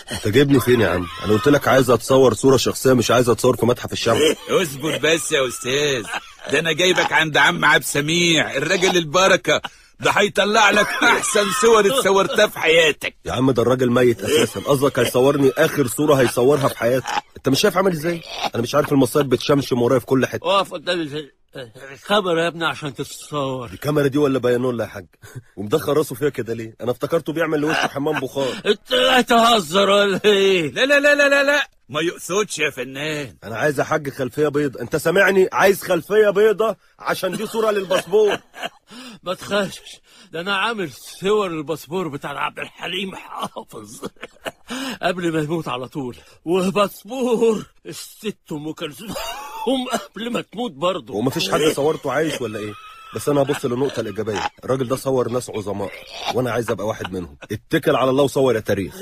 انت جايبني فين يا عم انا قلت لك عايز اتصور صوره شخصيه مش عايز اتصور في متحف الشعب اصبر بس يا استاذ ده انا جايبك عند عم عبد سميع الراجل البركه ده هيطلع لك احسن صور اتصورتها في حياتك يا عم ده الراجل ميت اساسا قصدك هيصورني اخر صوره هيصورها في حياته انت مش شايف عامل ازاي انا مش عارف المصايب بتشمشم ورايا في كل حته اقف قدام ال- الكاميرا يا ابني عشان تتصور الكاميرا دي ولا بيانولا يا حاج ومدخل راسه فيها كده ليه انا افتكرته بيعمل لوشه حمام بخار انت لا تهزر ولا ايه لا لا لا لا لا لا ما يقصدش يا فنان انا عايز يا حاج خلفيه بيضة انت سامعني عايز خلفيه بيضة عشان دي صوره للباسبور ما تخافش ده انا عامل صور الباسبور بتاع عبد الحليم حافظ قبل ما يموت على طول وباسبور الست ام كلثوم قبل ما تموت برضه ومفيش حد صورته عايش ولا ايه بس انا هبص للنقطه الايجابيه الراجل ده صور ناس عظماء وانا عايز ابقى واحد منهم اتكل على الله وصور يا تاريخ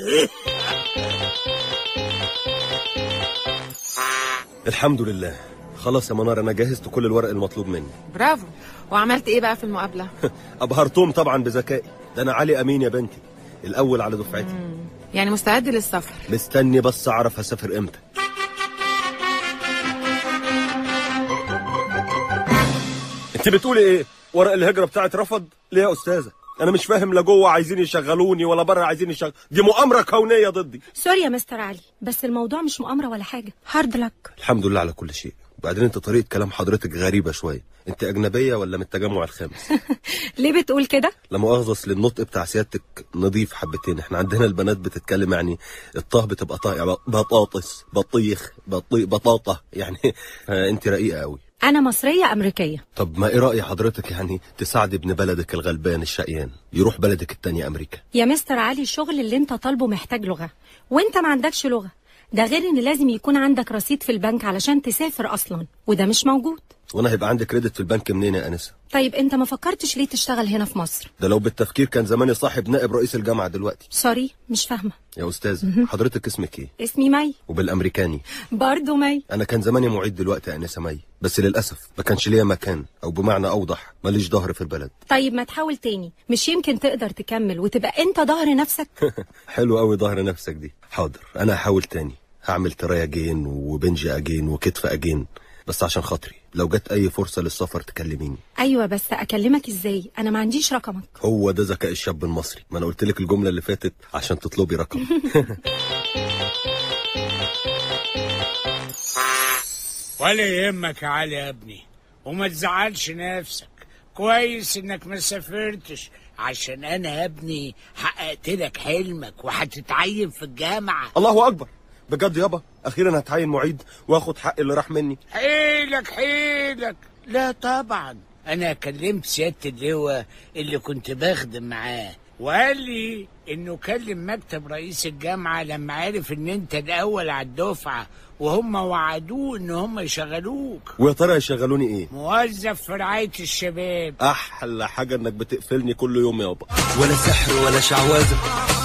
الحمد لله خلاص يا منار انا جهزت كل الورق المطلوب مني برافو وعملت ايه بقى في المقابله ابهرتهم طبعا بذكائي ده انا علي امين يا بنتي الاول على دفعتي يعني مستعد للسفر مستني بس اعرف هسافر امتى انت بتقولي ايه ورق الهجره بتاعت رفض ليه يا استاذه انا مش فاهم لا جوه عايزين يشغلوني ولا بره عايزين يشغل دي مؤامره كونيه ضدي سوري يا مستر علي بس الموضوع مش مؤامرة ولا حاجة هارد لك الحمد لله على كل شيء وبعدين انت طريقه كلام حضرتك غريبه شويه انت اجنبيه ولا من التجمع الخامس ليه بتقول كده؟ لا مؤاخذه اصل النطق بتاع سيادتك نظيف حبتين احنا عندنا البنات بتتكلم يعني الطه بتبقى طه يعني بطاطس بطيخ بطي بطاطا يعني انت رقيقه قوي أنا مصرية أمريكية طب ما ايه رأي حضرتك يعني تساعد ابن بلدك الغلبان الشقيان يروح بلدك التانية امريكا يا مستر علي الشغل اللي انت طالبه محتاج لغة وانت ما عندكش لغة ده غير ان لازم يكون عندك رصيد في البنك علشان تسافر اصلا وده مش موجود وانا هيبقى عندي كريدت في البنك منين يا انسه طيب انت ما فكرتش ليه تشتغل هنا في مصر ده لو بالتفكير كان زماني صاحب نائب رئيس الجامعة دلوقتي سوري مش فاهمة يا استاذ حضرتك اسمك ايه اسمي مي وبالامريكاني برضو مي انا كان زماني معيد دلوقتي يا انسه مي بس للاسف ما كانش ليا مكان او بمعنى اوضح ماليش ظهر في البلد طيب ما تحاول تاني مش يمكن تقدر تكمل وتبقى انت ظهر نفسك حلو قوي ظهر نفسك دي حاضر انا هحاول تاني هعمل ترايا اجين وبنج اجين وكتف اجين بس عشان خاطري لو جت اي فرصه للسفر تكلميني ايوه بس اكلمك ازاي انا ما عنديش رقمك هو ده ذكاء الشاب المصري ما انا قلت لك الجمله اللي فاتت عشان تطلبي رقم ولا يهمك يا علي يا ابني وما تزعلش نفسك كويس انك ما سافرتش عشان انا يا ابني حققت لك حلمك وهتتعين في الجامعه الله اكبر بجد يابا اخيرا هتعين معيد واخد حق اللي راح مني حيلك حيلك لا طبعا انا كلمت سياده اللواء اللي كنت بخدم معاه وقال لي انه كلم مكتب رئيس الجامعه لما عرف ان انت الاول على الدفعه وهم وعدوه ان هم يشغلوك ويا ترى هيشغلوني ايه موظف في رعايه الشباب احلى حاجه انك بتقفلني كل يوم يابا ولا سحر ولا شعوذة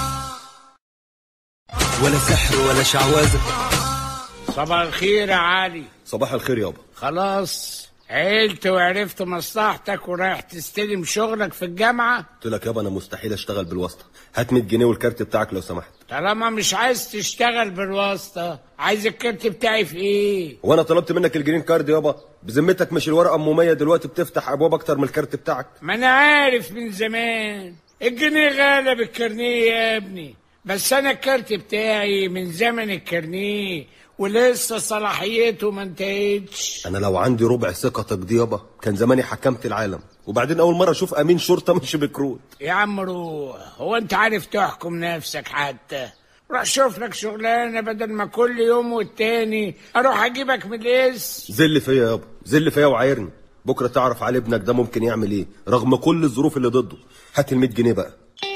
ولا سحر ولا شعوذة صباح الخير يا علي صباح الخير يابا خلاص عيلت وعرفت مصلحتك ورايح تستلم شغلك في الجامعه قلت لك يابا انا مستحيل اشتغل بالواسطه هات 100 جنيه والكارت بتاعك لو سمحت طالما مش عايز تشتغل بالواسطه عايز الكارت بتاعي في ايه وانا طلبت منك الجرين كارد يابا بذمتك مش الورقه ام 100 دلوقتي بتفتح ابواب اكتر من الكارت بتاعك ما انا عارف من زمان الجنيه غلب الكارنيه يا ابني بس انا الكارت بتاعي من زمن الكارنيه ولسه صلاحيته ما انتهتش انا لو عندي ربع ثقتك دي يابا كان زماني حكمت العالم وبعدين اول مره اشوف امين شرطه مش بكروت يا عم روح هو انت عارف تحكم نفسك حتى روح شوف لك شغلانه بدل ما كل يوم والتاني اروح اجيبك من الاسم زل فيا يابا زل فيا وعايرني بكره تعرف علي ابنك ده ممكن يعمل ايه رغم كل الظروف اللي ضده هات ال 100 جنيه بقى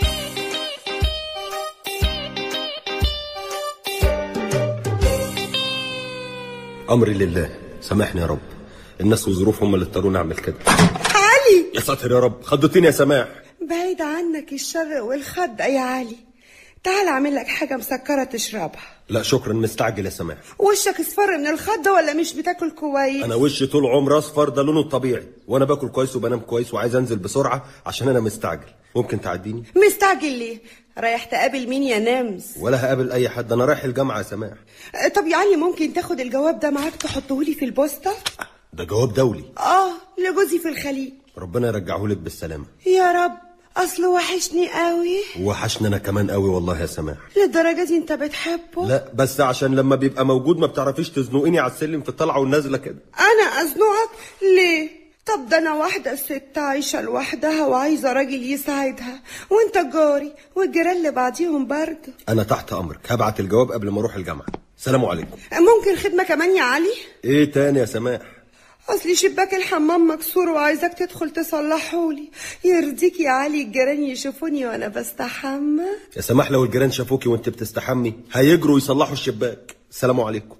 امري لله سامحني يا رب الناس وظروفهم هم اللي اضطروني اعمل كده علي يا ساتر يا رب خضتيني يا سماح بعيد عنك الشر والخدع يا علي تعال اعمل لك حاجة مسكرة تشربها لا شكرا مستعجل يا سماح وشك اصفر من الخضة ولا مش بتاكل كويس انا وشي طول عمري اصفر ده لونه الطبيعي وانا باكل كويس وبنام كويس وعايز انزل بسرعه عشان انا مستعجل ممكن تعديني مستعجل ليه رايح تقابل مين يا نمس ولا هقابل اي حد انا رايح الجامعه يا سماح آه، طب يا علي ممكن تاخد الجواب ده معاك تحطهولي في البوسطة ده جواب دولي اه لجوزي في الخليج ربنا يرجعه لك بالسلامه يا رب اصله وحشني قوي وحشنا انا كمان قوي والله يا سماح للدرجة دي انت بتحبه لا بس عشان لما بيبقى موجود ما بتعرفيش تزنقيني على السلم في الطلعه والنازله كده انا ازنقك ليه طب ده انا واحدة ست عايشة لوحدها وعايزة راجل يساعدها وانت جاري والجيران اللي بعديهم برضه انا تحت امرك هبعت الجواب قبل ما اروح الجامعه سلام عليكم ممكن خدمة كمان يا علي ايه تاني يا سماح اصلي شباك الحمام مكسور وعايزاك تدخل تصلحولي يرضيك يا علي الجيران يشوفوني وانا بستحمى يا سماح لو الجيران شافوكي وانت بتستحمي هيجروا يصلحوا الشباك سلام عليكم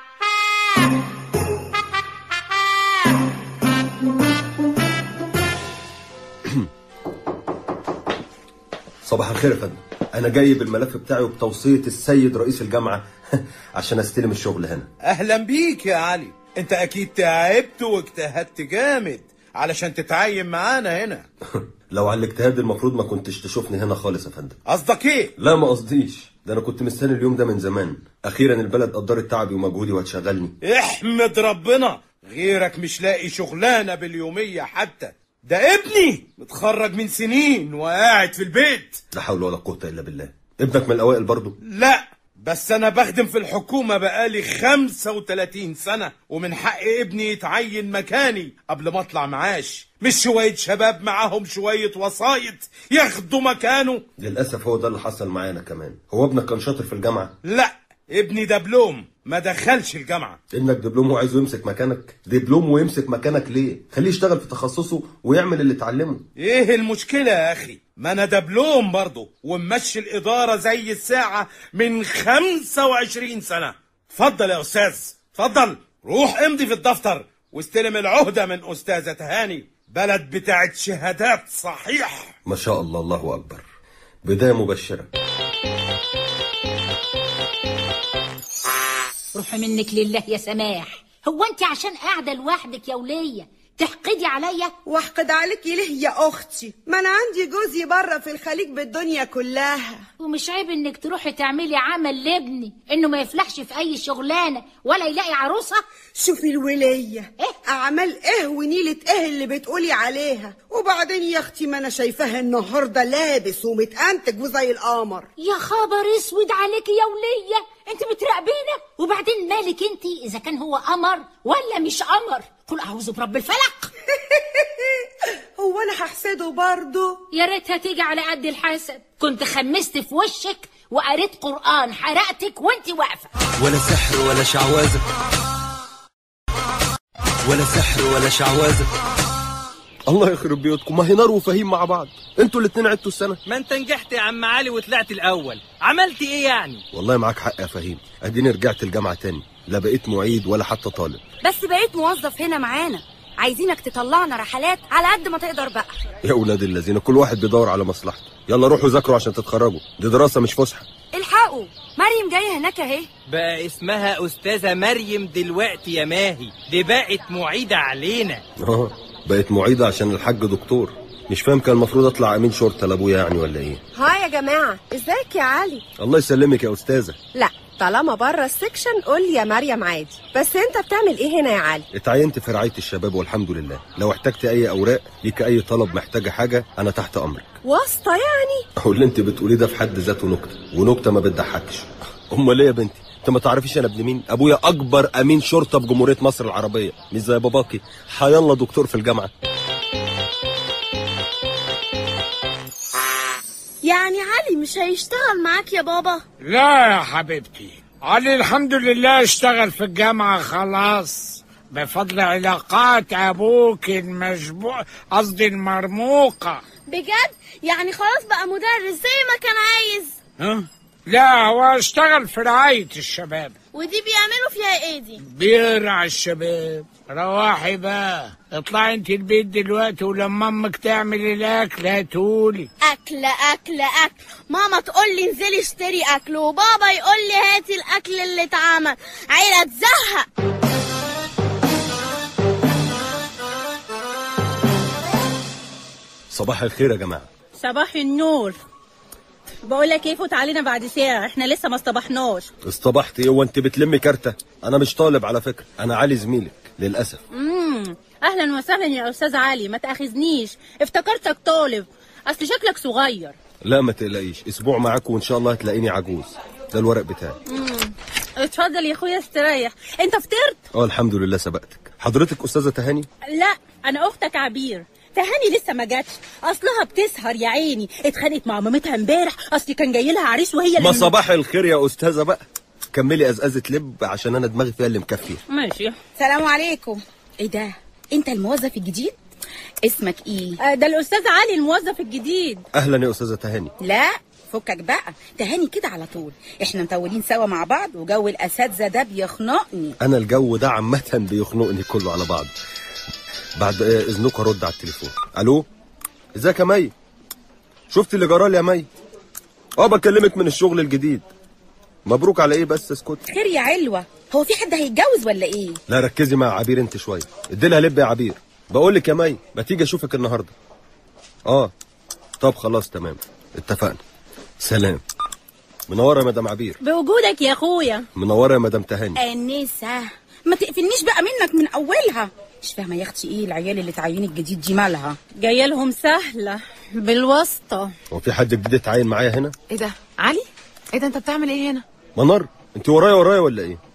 صباح الخير يا فندم انا جاي بالملف بتاعي وبتوصيه السيد رئيس الجامعه عشان استلم الشغل هنا اهلا بيك يا علي انت اكيد تعبت واجتهدت جامد علشان تتعين معانا هنا لو على الاجتهاد المفروض ما كنتش تشوفني هنا خالص يا فندم قصدك ايه لا ما قصديش ده انا كنت مستني اليوم ده من زمان اخيرا البلد قدرت تعبي ومجهودي وهتشغلني احمد ربنا غيرك مش لاقي شغلانه باليوميه حتى ده ابني متخرج من سنين وقاعد في البيت لا حول ولا قوه الا بالله ابنك من الاوائل برضه لا بس انا بخدم في الحكومة بقالي 35 سنة ومن حق ابني يتعين مكاني قبل ما اطلع معاش مش شوية شباب معاهم شوية وسايط ياخدوا مكانه للاسف هو ده اللي حصل معانا كمان هو ابنك كان شاطر في الجامعه لا ابني دبلوم ما دخلش الجامعة ابنك دبلوم وعايزه يمسك مكانك دبلوم ويمسك مكانك ليه خليه يشتغل في تخصصه ويعمل اللي اتعلمه ايه المشكلة يا اخي ما انا دبلوم برضه وممشي الادارة زي الساعة من 25 سنة اتفضل يا استاذ اتفضل روح امضي في الدفتر واستلم العهدة من استاذة هاني بلد بتاعت شهادات صحيح ما شاء الله الله اكبر بدايه مبشره روحي منك لله يا سماح هو انت عشان قاعده لوحدك يا وليه تحقدي عليا واحقد عليك ليه يا اختي ما انا عندي جوزي بره في الخليج بالدنيا كلها ومش عيب انك تروحي تعملي عمل لابني انه ما يفلحش في اي شغلانه ولا يلاقي عروسه شوفي الولية إيه؟ أعمال إيه ونيلة إيه اللي بتقولي عليها وبعدين يا أختي ما أنا شايفاها النهاردة لابس ومتأنتج وزي القمر يا خبر اسود عليكي يا وليه انت بتراقبينا وبعدين مالك انت اذا كان هو قمر ولا مش قمر قل اعوذ برب الفلق هو أنا هحسده برضه يا ريتها تيجي على قد الحسد كنت خمست في وشك وقريت قران حرقتك وانت واقفه ولا سحر ولا شعوذة ولا سحر ولا شعوذة الله يخرب بيوتكم ما هي نار وفهيم مع بعض انتوا الاتنين عدتوا السنه ما انت نجحت يا عم علي وطلعت الاول عملت ايه يعني والله معاك حق يا فهيم اديني رجعت الجامعه تاني لا بقيت معيد ولا حتى طالب بس بقيت موظف هنا معانا عايزينك تطلعنا رحلات على قد ما تقدر بقى يا ولاد الذين كل واحد بيدور على مصلحته يلا روحوا ذاكروا عشان تتخرجوا دي دراسه مش فسحه الحقوا مريم جايه هناك اهي بقى اسمها استاذه مريم دلوقتي يا ماهي دي بقت معيده علينا اه بقيت معيده عشان الحاج دكتور مش فاهم كان المفروض اطلع امين شرطه لابويا يعني ولا ايه هاي يا جماعة ازيك يا علي الله يسلمك يا استاذه لا طالما بره السكشن قول لي يا مريم عادي بس انت بتعمل ايه هنا يا علي اتعينت في رعايه الشباب والحمد لله لو احتجت اي اوراق ليك اي طلب محتاجه حاجه انا تحت امرك واسطة يعني هو اللي انت بتقوليه ده في حد ذاته نكته ونكته ما بتضحكش امال ليه يا بنتي انت ما تعرفيش انا ابن مين ابويا اكبر امين شرطه في جمهوريه مصر العربيه مش زي باباكي حيالله دكتور في الجامعه يعني علي مش هيشتغل معاك يا بابا لا يا حبيبتي علي الحمد لله اشتغل في الجامعة خلاص بفضل علاقات أبوك المشبوع قصدي المرموقة بجد يعني خلاص بقى مدرس زي ما كان عايز ها؟ لا هو اشتغل في رعاية الشباب ودي بيعملوا فيها ايه دي بيرعى الشباب رواحي بقى اطلعي انت البيت دلوقتي ولما امك تعمل الاكل هاتولي اكل اكل اكل ماما تقول لي انزلي اشتري اكل وبابا يقول لي هاتي الاكل اللي اتعمل عيله تزهق صباح الخير يا جماعه صباح النور بقول لك ايه فوت علينا بعد ساعة احنا لسه ما اصطبحناش اصطبحت ايه وانت بتلمي كارته انا مش طالب على فكره انا علي زميلك للاسف امم اهلا وسهلا يا استاذ علي ما تاخذنيش افتكرتك طالب اصل شكلك صغير لا ما تقلقيش اسبوع معاكم وان شاء الله هتلاقيني عجوز ده الورق بتاعي امم اتفضل يا اخويا استريح انت فطرت اه الحمد لله سبقتك حضرتك استاذه تهاني لا انا اختك عبير تهاني لسه ما جاتش اصلها بتسهر يا عيني اتخانقت مع مامتها امبارح اصل كان جاي لها عريس وهي ما اللي صباح الخير يا استاذه بقى كملي ازازه لب عشان انا دماغي فيها اللي مكفيه ماشي سلام عليكم ايه ده انت الموظف الجديد اسمك ايه آه، ده الاستاذ علي الموظف الجديد اهلا يا استاذه تهاني لا فكك بقى تهاني كده على طول احنا مطولين سوا مع بعض وجو الاساتذه ده بيخنقني انا الجو ده عامه بيخنقني كله على بعض بعد آه، اذنكم ارد على التليفون الو ازيك يا مي شفت اللي جرالي يا مي اه بكلمك من الشغل الجديد مبروك على ايه بس اسكت خير يا علوه هو في حد هيتجوز ولا ايه لا ركزي مع عبير انت شويه اديلها لب يا عبير بقول لك يا مي ما تيجي اشوفك النهارده اه طب خلاص تمام اتفقنا سلام منوره يا مدام عبير بوجودك يا اخويا منوره يا مدام تهاني انسه ما تقفلنيش بقى منك من اولها مش فاهمه يا اختي ايه العيال اللي تعيني الجديد دي مالها جايه لهم سهله بالواسطه هو في حد جديد اتعين معايا هنا ايه ده علي ايه ده انت بتعمل ايه هنا منار انت ورايا ورايا ولا ايه